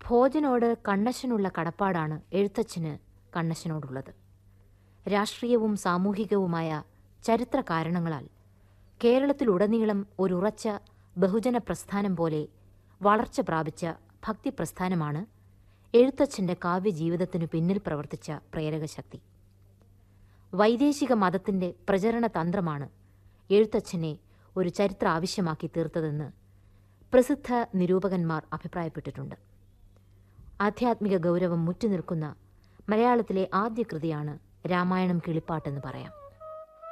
ഭോജനോട് കണ്ണശനുള്ള കടപ്പാടാണ് എഴുത്തച്ഛന് കണ്ണശനോടുള്ളത് രാഷ്ട്രീയവും സാമൂഹികവുമായ ചരിത്ര കാരണങ്ങളാൽ കേരളത്തിലുടനീളം ഒരുറച്ച ബഹുജന പ്രസ്ഥാനം പോലെ വളർച്ച പ്രാപിച്ച ഭക്തിപ്രസ്ഥാനമാണ് എഴുത്തച്ഛൻ്റെ കാവ്യജീവിതത്തിനു പിന്നിൽ പ്രവർത്തിച്ച പ്രേരകശക്തി വൈദേശിക മതത്തിൻ്റെ പ്രചരണ തന്ത്രമാണ് എഴുത്തച്ഛനെ ഒരു ചരിത്ര ആവശ്യമാക്കി തീർത്തതെന്ന് പ്രസിദ്ധ നിരൂപകന്മാർ അഭിപ്രായപ്പെട്ടിട്ടുണ്ട് ആധ്യാത്മിക ഗൗരവം മുറ്റുനിൽക്കുന്ന മലയാളത്തിലെ ആദ്യ കൃതിയാണ് രാമായണം കിളിപ്പാട്ടെന്ന് പറയാം